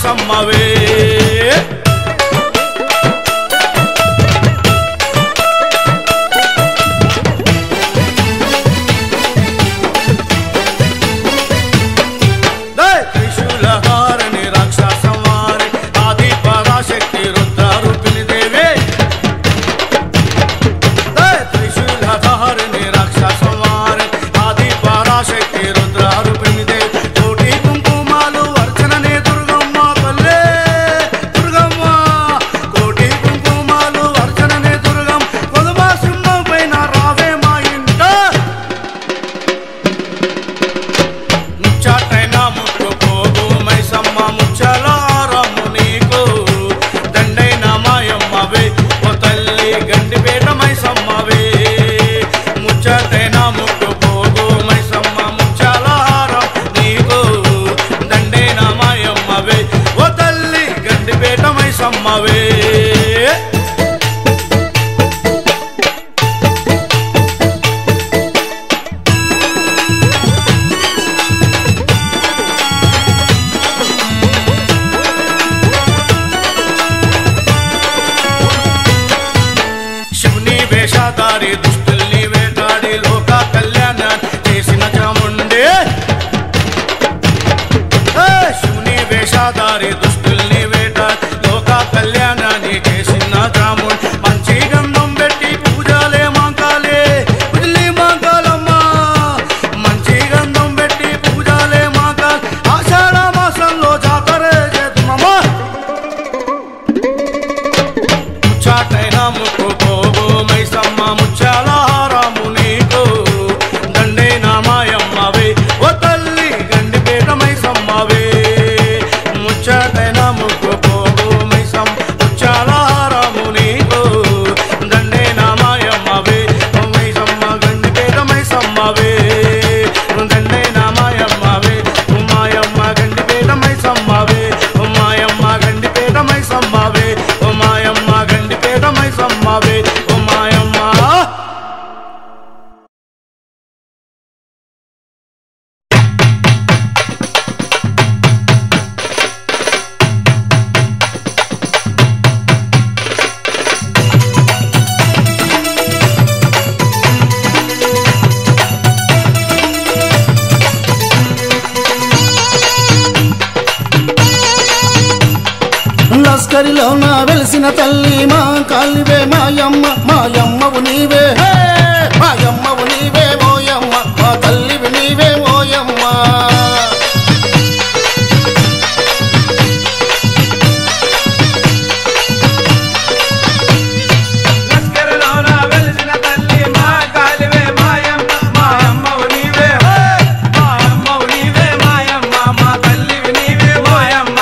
మైసమ్మవే త్రిశూలహారిణి రాక్షసమారి ఆది పరాశక్తి రుద్రారూపిణి దేవే త్రిశూలహారిణి రాక్షసమారి ఆది పరాశక్తి రుద్రారూపిణి దేవి కోటి కుంకుమాలు అర్చననే దుర్గమ్మ తల్లే దుర్గమ్మ కోటి కుంకుమాలు అర్చననే దుర్గం కొదుమ సింహం పైన రావే మా ఇంట ముచ్చటైన ముక్కు పోగు మైసమ్మ ముచ్చలారము నీకు దండైన మాయమ్మవే ఓ తల్లి గండిపేట మైసమ్మవే ముచ్చటైన ముక్కు పోగు మైసమ్మ ముచ్చలారం నీకు దండైన మాయమ్మవే ఓ తల్లి గండిపేట మైసమ్మవే శివుని వేషధారి దుస్తుల్ని వేటాడి లోక కళ్యాణాన్ని చేసిన చాముండే ఏ, శివుని వేషధారి దుస్తుల్ని వేటాడి లోక కళ్యాణాన్ని చేసిన చాముండి మంచి గంధం పెట్టి పూజలే మాంకాలే పుదిలి మాంకాలమ్మా మంచి గంధం పెట్టి పూజలే మాంకాల ఆషాఢ మాసంలో జాతరే చేతుమమ్మా ముచ్చాటైన ముక్కు పోగు మైసమ్మ ముచ్చాల హారము నీకు దండైన మాయమ్మవే ఓ తల్లి గండిపేట మైసమ్మవే ముచ్చాటైన ముక్కు పోగు మైసమ్మ ముచ్చాల హారము నీకు దండైన మాయమ్మవే ఓ మైసమ్మ గండిపేట మైసమ్మవే దండైన మాయమ్మవే ఓ మాయమ్మ గండిపేట మైసమ్మవే ఓ మాయమ్మ గండిపేట మైసమ్మవే ఓ మాయమ్మ గండిపేట మైసమ్మవే ఓ మాయమ్మ లస్కరిలో నా వెలిసిన తల్లి మా కాలివే మాయమ్మ మాయమ్మవు నీవే హే! మాయమ్మవు నీవే ఓయమ్మ మా తల్లివి నీవే ఓయమ్మ లస్కరులోన వెలిసిన తల్లి మా కాలివే మాయమ్మ మాయమ్మవు నీవే హే! మాయమ్మవు నీవే మాయమ్మ మా తల్లివి నీవే మాయమ్మ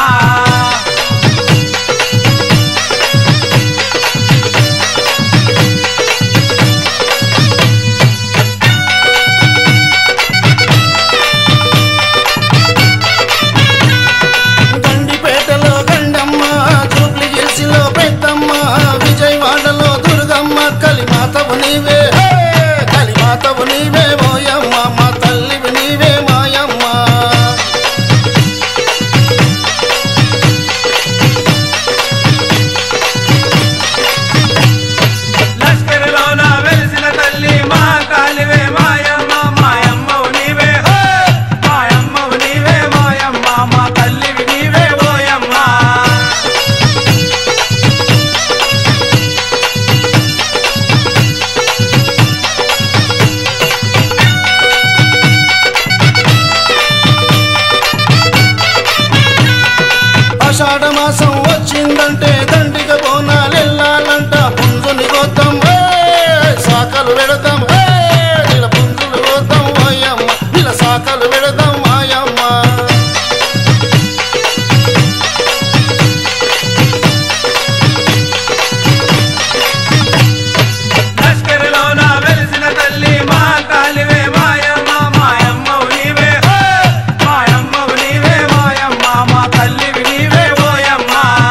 గండిపేటలో గండమ్మ జూబ్లీ హిల్స్లో పెద్దమ్మ విజయవాడలో దుర్గమ్మ కలిమాతవు నీవే హే! కలిమాతవు నీవే ఓయమ్మ మా తల్లివి నీవే మాయమ్మ లస్కరులోన వెలిసిన తల్లి మా కాలివే మాయమ్మ మాయమ్మవు నీవే హే! మాయమ్మవు నీవే మాయమ్మ మా తల్లివి నీవే ఓయమ్మ ఆషాఢ మాసం వచ్చిందంటే దండిగ బోనాలు వెళ్ళాలంట పుంజుని కోద్దాం ఏ, శాఖలు పెడదాం ఏ, ఇలా పుంజులు కోద్దాం ఓయమ్మ ఇలా శాఖలు పెడదాం మాయమ్మ లస్కరులోన వెలిసిన తల్లి మా కాలివే మాయమ్మ మాయమ్మవు నీవే హే! మాయమ్మవు నీవే మాయమ్మ మా తల్లివి నీవే ఓయమ్మ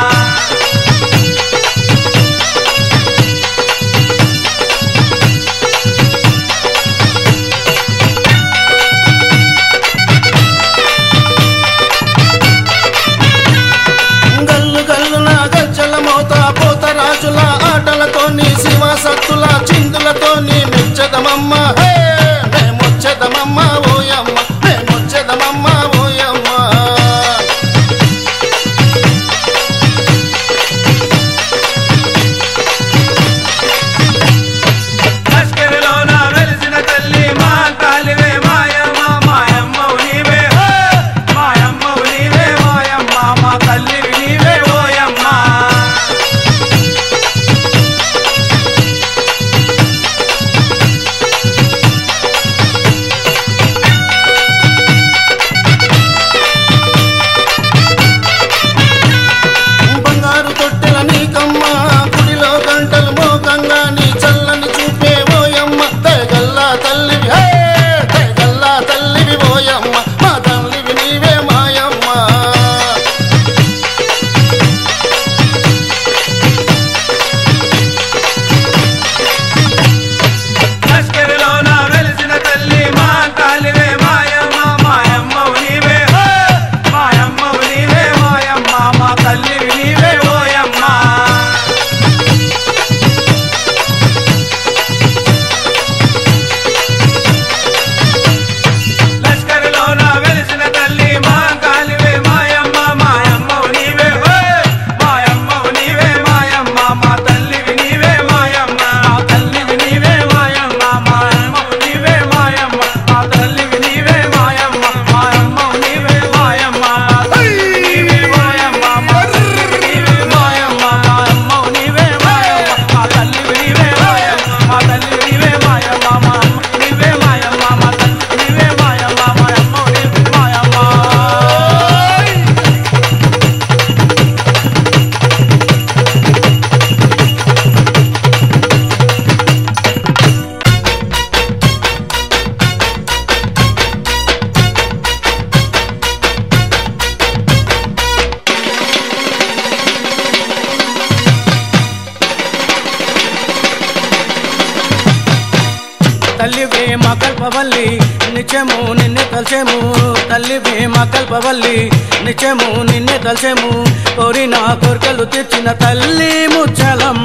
భీమ కల్పవల్లి నిత్యము నిన్నే తలచేము తల్లి భీమ కల్పవల్లి నిత్యము నిన్నే తలచేము కోరిన కోరికలు తీర్చిన తల్లి ముచ్చలమ్మ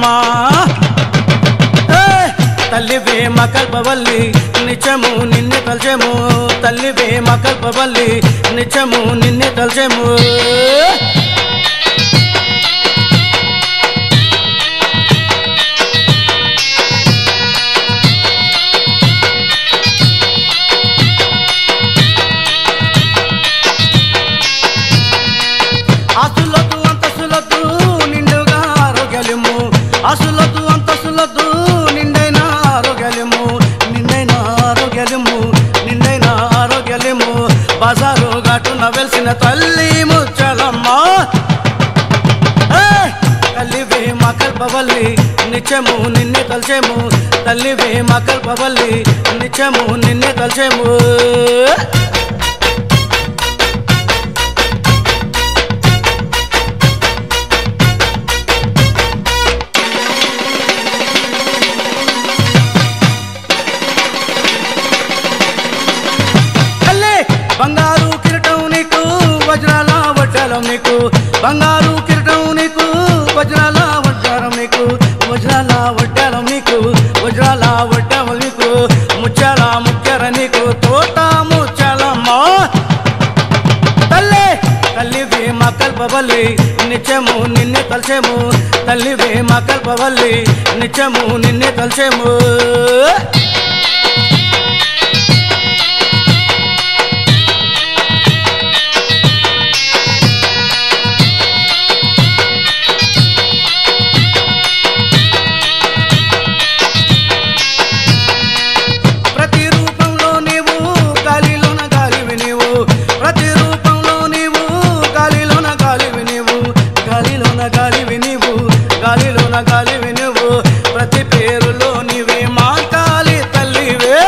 ఏయ్! తల్లి భీమ కల్పవల్లి నిత్యము నిన్నే తలచేము తల్లి భీమ కల్పవల్లి నిత్యము నిన్నే తలచేము అసులదు అంతసులదు నిండుగా ఆరోగ్యము అసులదు అంతసులదు నిండైన ఆరోగ్యము నిండైన ఆరోగ్యము నిండైన ఆరోగ్యము బజారు ఘాటున వెలిసిన తల్లి ముచ్చలమ్మ ఏయ్! తల్లివే మా కల్పవల్లి నిత్యము నిన్నే తలచేము తల్లివే మా కల్పవల్లి నిత్యము నిన్నే తలచేము తల్లి బంగారు కిరటం నీకు వజ్రాల వడ్డాలం నీకు బంగారు కిరటం నీకు వజ్రాల వడ్డారం నీకు వజ్రాల వడ్డాలం నీకు వజ్రాల వడ్డాలం నీకు ముత్యాల ముత్యాల నీకు తోట ముత్యాలమ్మ తల్లి తల్లివే మా కల్పవల్లి నిత్యము నిన్నే తలచేము తల్లివే మా కల్పవల్లి నిత్యము నిన్నే తలచేము ప్రతి రూపంలో నీవు గాలిలోన గాలివి నీవు ప్రతి రూపంలో నీవు గాలిలోన గాలివి నీవు గాలిలోన గాలివి నీవు గాలిలోన గాలివి నీవు ప్రతి పేరులో నీవే మా కాలి తల్లివే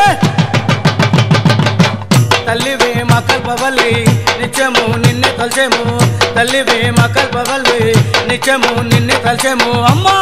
తల్లివే మా కల్పవల్లి నిత్యము నిన్నే తలచేము తల్లివే మా కల్పవల్లి నిత్యము నిన్నే తలచేము అమ్మా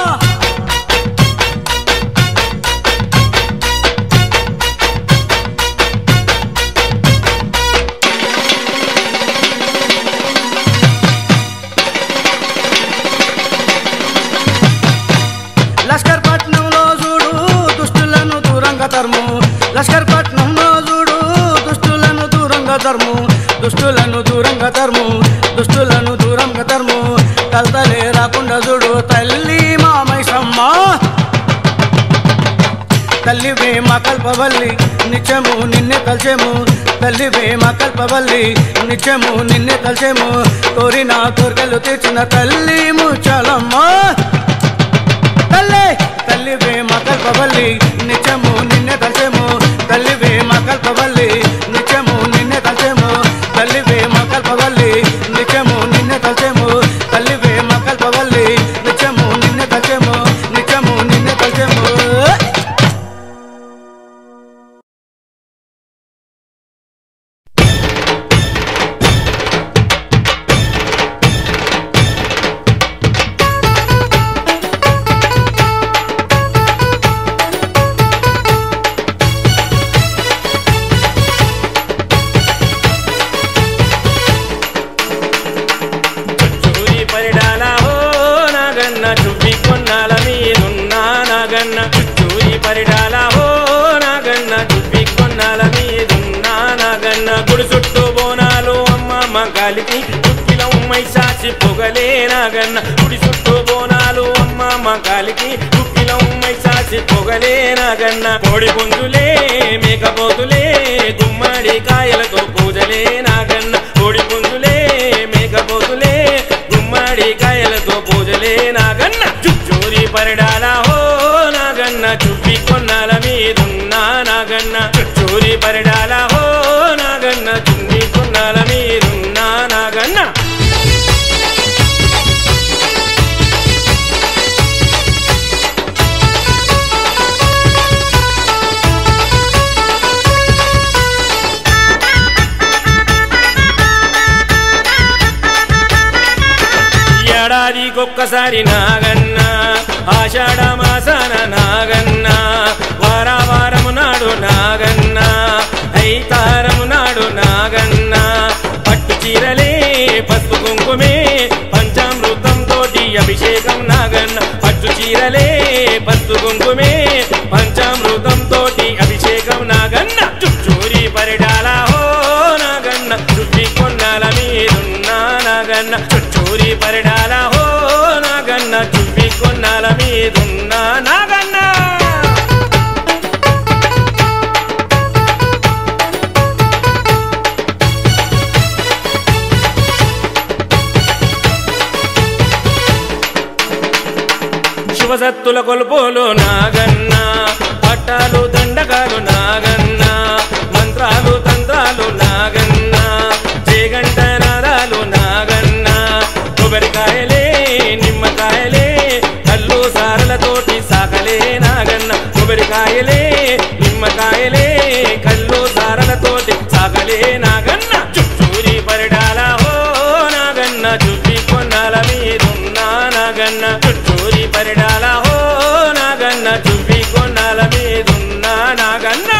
లష్కర్ పట్నంలో చూడు దుష్టులను దూరంగా తరుము లష్కర్ పట్నంలో చూడు దుష్టులను దూరంగా తరుము దుష్టులను దూరంగా తరుము దుష్టులను దూరంగా తరుము కలతలే రాకుండా చూడు తల్లి మామైసమ్మ తల్లివే మా కల్పవల్లి నిత్యము నిన్నే తలచేము తల్లివే మా కల్పవల్లి నిత్యము నిన్నే తలచేము కోరిన కోరికలు తీర్చిన తల్లి ముచ్చలమ్మ తల్లి తల్లివే మా కల్పవల్లి నిత్యము నిన్నే తలచేము తల్లివే మా కల్పవల్లి నిత్యము నిన్నే తలచేము తల్లివే మా కల్పవల్లి నిత్యము నిన్నే తలచేము తల్లివే మా కల్పవల్లి నిత్యము నిన్నే తలచేము నిత్యము నిన్నే తలచేము చూరి పరిడాల హో నాగన్న చువ్వి కొన్నాల మీదున్నా నాగన్న చూరి పరిడాల హో నాగన్న చువ్వి కొన్నాల మీదున్నా నాగన్న గుడి చుట్టూ బోనాలు అమ్మ మగాలికి చుక్కిల ఉమ్మై సాచి పొగలే నాగన్న గుడి చుట్టూ బోనాలు అమ్మ మగాలికి చుక్కిల ఉమ్మై సాచి పొగలే నాగన్న కోడి పుంజులే మేకపోతులే గుమ్మడి కాయలతో పూజలే నాగన్న కోడి పుంజులే మేకపోతులే గుమ్మడి కాయలతో పూజలే నాగన్న చుచ్చూరి పరిడాల హో నాగన్న చువ్వి కొన్నాల మీదున్నా నాగన్న చుచ్చూరి పరిడాల హో నాగన్న చున్ని కొన్నాల మీదున్నా నాగన్న ఏడాదికొక్కసారి నాగన్న ఆషాఢ మాసాన నాగన్న వార వారము తారము నాడు నాగన్న ఐ తారము నాడు నాగన్న పట్టు చీరలే పసుపు కుంకుమే పంచామృతం తోటి అభిషేకం నాగన్న పట్టు చీరలే పసుపు కుంకుమే పంచామృతం తోటి అభిషేకం నాగన్న చుట్టూరి పరిడాల హో నాగన్న చుట్టి కొన్నాల మీదున్నా నాగన్న చుట్టూరి పరిడాల హో నాగన్న చుట్టి కొన్నాల మీదున్నా నాగన్న శివసత్తుల కొలుపులు నాగన్న పట్టాలు దండకాలు నాగన్న మంత్రాలు తంత్రాలు నాగన్న చేగంట నాదాలు నాగన్న కొబ్బరికాయలే నిమ్మకాయలే కళ్ళు సారలతోటి సాకలే నాగన్న కొబ్బరికాయలే నిమ్మకాయలే కళ్ళు సారలతోటి సాకలే నాగన్న చుట్టూరి పరిడాల హో నాగన్న చుట్టి కొన్నాల మీదున్నా నాగన్న చుట్టూరి పరిడాల హో నాగన్న చుప్పి కొన్నాల మీదున్నా నాగన్న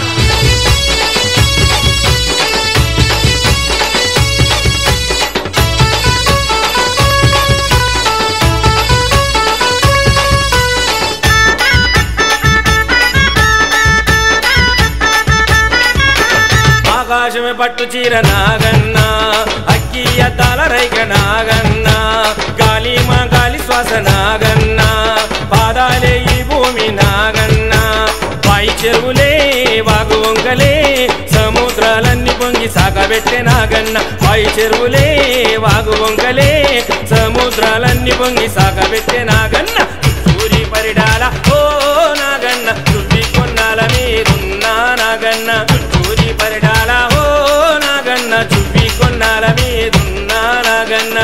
ఆకాశమే పట్టు చీర నాగన్న అక్కి అద్దాల రైక నాగన్న గాలి మా గాలి శ్వాస నాగన్న పాదాలే ఈ భూమి నాగన్న పాయి చెరువులే వాగు వంకలే సముద్రాలన్నీ పొంగి సాగబెట్టే నాగన్న పాయి చెరువులే వాగు వంకలే సముద్రాలన్నీ పొంగి సాగబెట్టే నాగన్న సూరి పరిడాల ఓ నాగన్న చుట్టి కొన్నాల మీదున్నా నాగన్న చుట్టూరి పరిడాల ఓ నాగన్న చుప్పి కొన్నాల మీదున్నా నాగన్న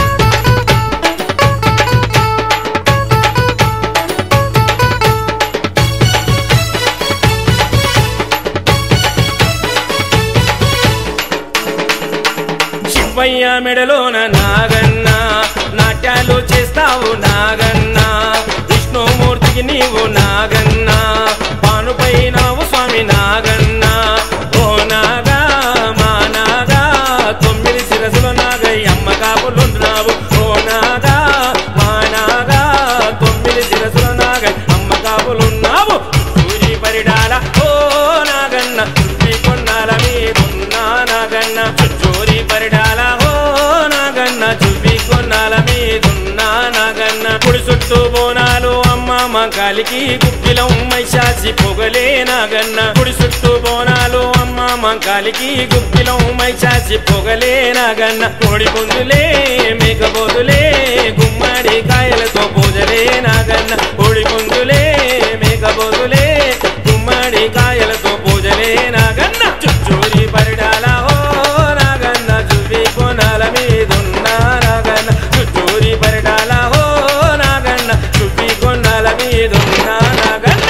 శివయ్య మెడలోన నాగన్న నాట్యాలు చేస్తావు నాగన్న విష్ణుమూర్తికి నీవు నాగన్న పానుపై నావు స్వామి నాగన్న ఓ నాగా మా నాగా తొమ్మిది శిరసులు నాగయ్య అమ్మ కాపులున్నావు ఓ నాగా మా నాగా తొమ్మిది శిరసులు నాగయ్య అమ్మ కాపులున్నావు సూరి పరిడాల ఓ నాగన్న చుట్టి కొన్నాల మీదున్నా నాగన్న చుట్టూరి పరిడాల ఓ నాగన్న చుప్పి కొన్నాల మీదున్నా నాగన్న కుడి చుట్టూ బోనాలు అమ్మ మంకాలికి గుప్పిలం మైశాసి పొగలే నాగన్న కుడి చుట్టూ బోనాలు అమ్మ మంకాలికి గుప్పిలం మైశాసి పొగలే నాగన్న కోడి పుంజులే మేకపోతులే గుమ్మడి కాయలతో పూజలే నాగన్న కోడి పుంజులే మేకపోతులే గుమ్మడి కాయలతో పూజలే నాగన్న చుట్టూరి పరిడాల ఓ నాగన్న చువి కొనాల మీదున్నా నాగన్న చుట్టూరి పరిడాల ఓ నాగన్న చువి కొనాల మీదున్నా నాగన్న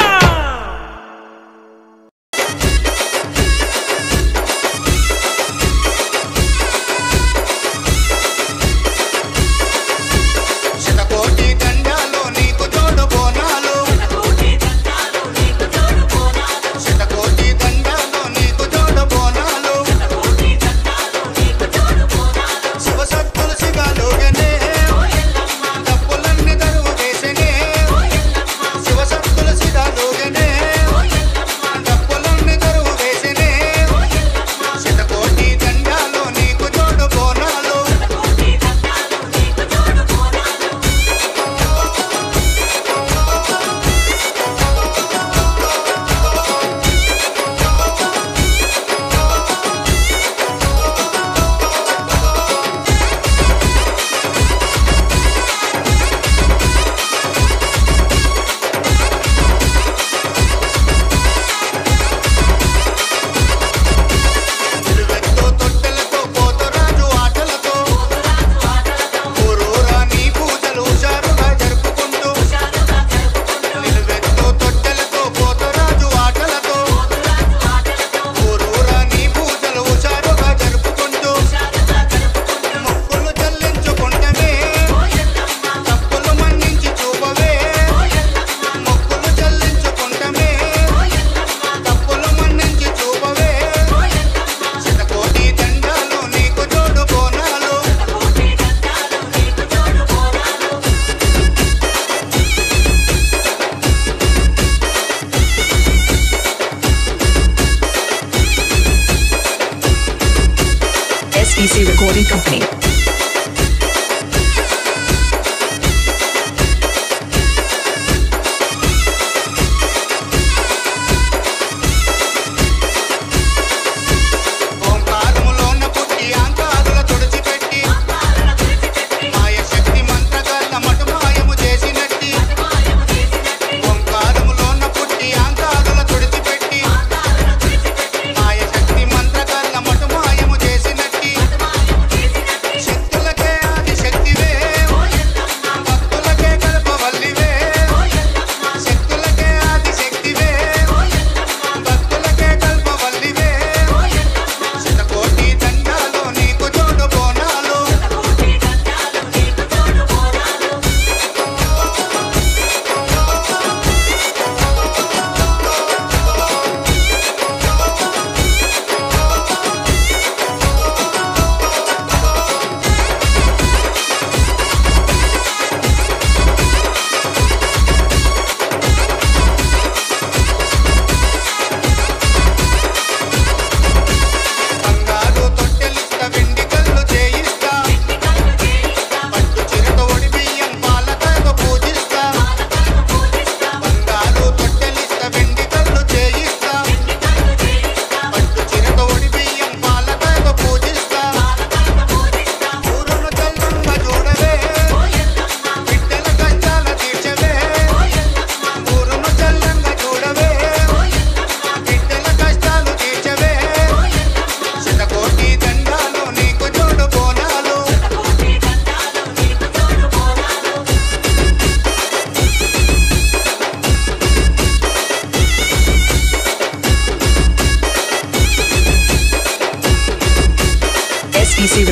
శతకోటి దండాలు నీకు తోడు బోనాలు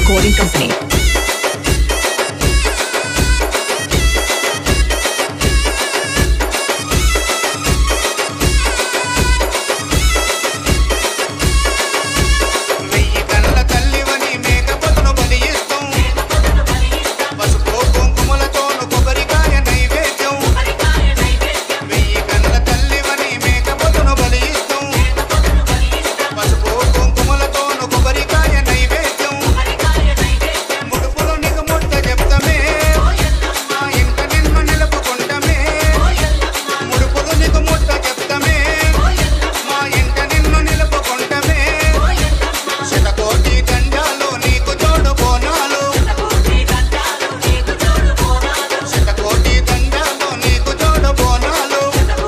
Recording Company. వెయ్యి కళ్ళ తల్లివని మేకపోతును బలియిస్తాం పసుపు కుంకుమలతోను కొబ్బరికాయ నైవేద్యం వెయ్యి కళ్ళ తల్లివని మేకపోతును బలియిస్తాం పసుపు కుంకుమలతోను కొబ్బరికాయ నైవేద్యం ముడుపులు నీకు ముట్ట చెప్తామే మా ఇంట నిన్ను నిలుపుకుంటమే ముడుపులు నీకు ముట్ట చెప్తామే మా ఇంట నిన్ను నిలుపుకుంటమే శతకోటి దండాలు నీకు తోడు బోనాలు శతకోటి దండాలు నీకు తోడు బోనాలు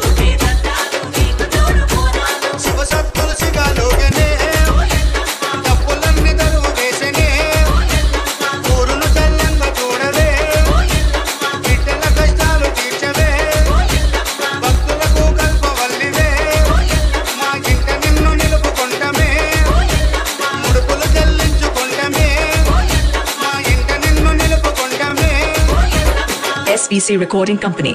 శివసత్తులు సిగాలుగనే తప్పులన్నీ దరువు వేసనే ఊరును చల్లంగా చూడవే బిడ్డల కష్టాలు తీర్చవే భక్తులకు కల్పవల్లివే మా ఇంట నిన్ను నిలుపుకుంటమే ముడుపులు చెల్లించుకుంటమే మా ఇంట నిన్ను నిలుపుకుంటమే SBC Recording Company.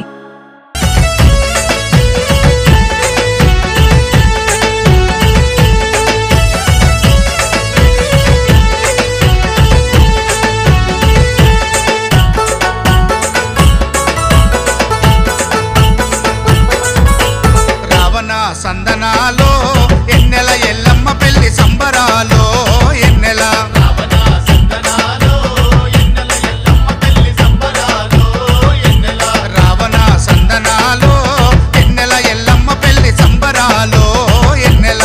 Ravana సందనాలో ఎన్నెల Yellamma పెళ్లి సంబరాలో ఎన్నెల రావణ సందనాలో ఎన్నెల ఎల్లమ్మ పెళ్లి సంబరాలో ఎన్నెల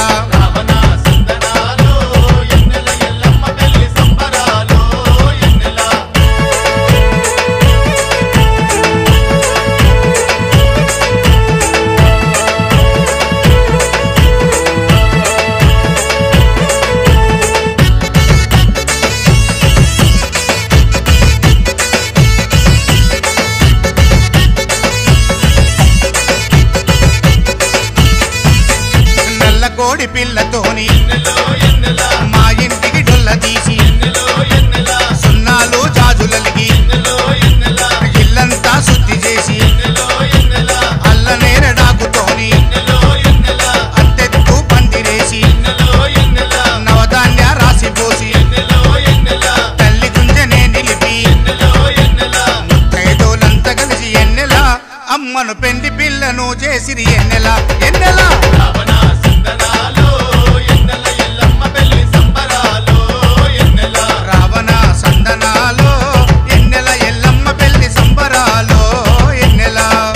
నల్ల కోడి పిల్లతోని మా ఇంటికి డొల్ల తీసి సున్నాలు జాజులలిగి ఇల్లంతా శుద్ధి చేసి అల్ల నేరడాకుతోని అత్తెత్తు పందిరేసి నవధాన్య రాసి పోసి తల్లి గుంజనే నిలిపి ముత్తైదోలంతా కలిసి ఎన్నెల అమ్మను పెండి పిల్లను చేసిరి ఎన్నెల ఎన్నెల రావణ సందనాలో ఎన్నెల ఎల్లమ్మ పెళ్లి సంబరాలో ఎన్నెల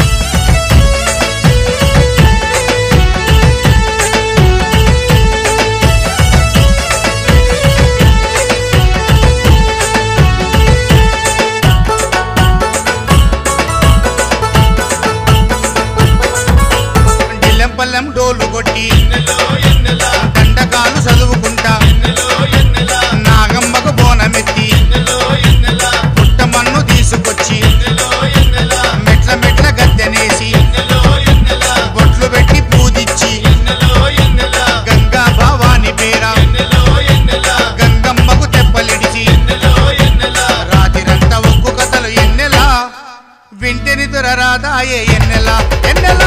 జిల్లెంపల్లెం డోలు కొట్టి దండకాలు చదువుకుంటా నాగమ్మకు బోనమెత్తి పుట్టమన్ను తీసుకొచ్చి మెట్ల మెట్ల గద్దెనేసి బొట్లు పెట్టి పూజిచ్చి గంగా భవాని పేర గంగమ్మకు తెప్పలిడిచి రాతిరంతా ఒక్కు కథలు ఎన్నెలా వింటిని దొరరాదాయే ఎన్నెలా ఎన్నెలా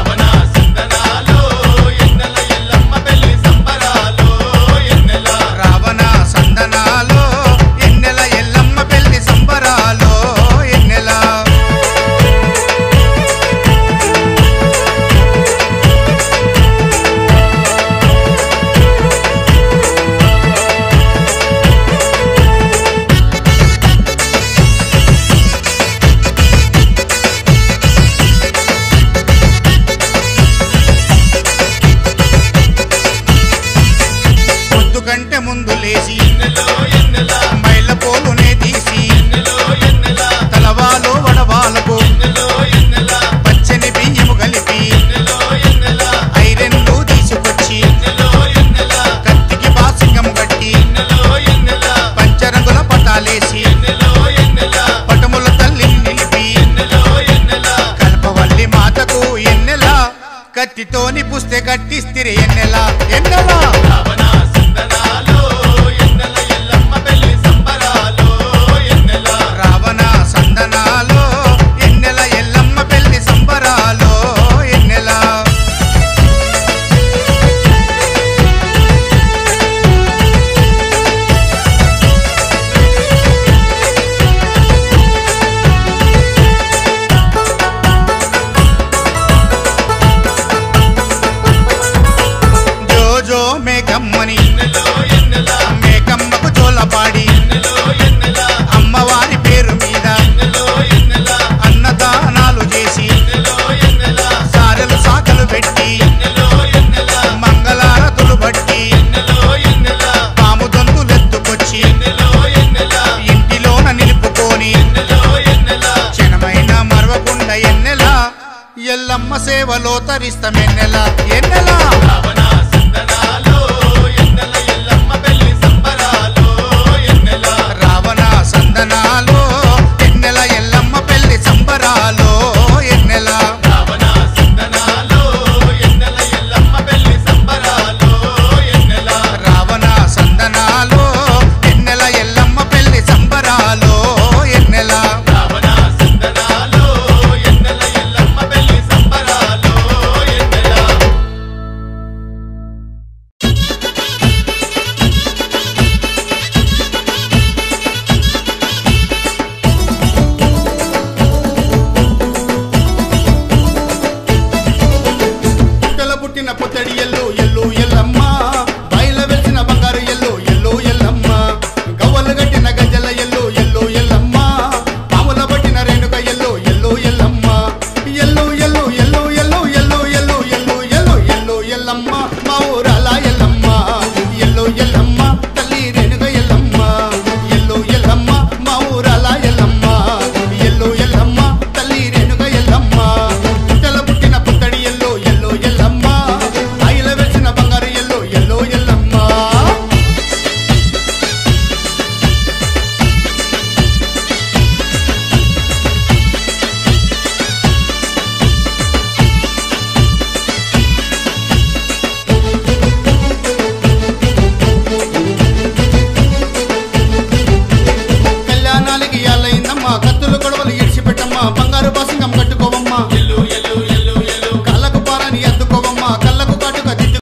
రావణ సందనాలో ఎన్నెల ఎల్లమ్మ పెళ్లి సంబరాలో ఎన్నెల పొద్దు కంటే ముందు లేచి మైల పోలునే తీసి సేవలో తరిస్తమెన్నెల ఎన్నెలా రావణ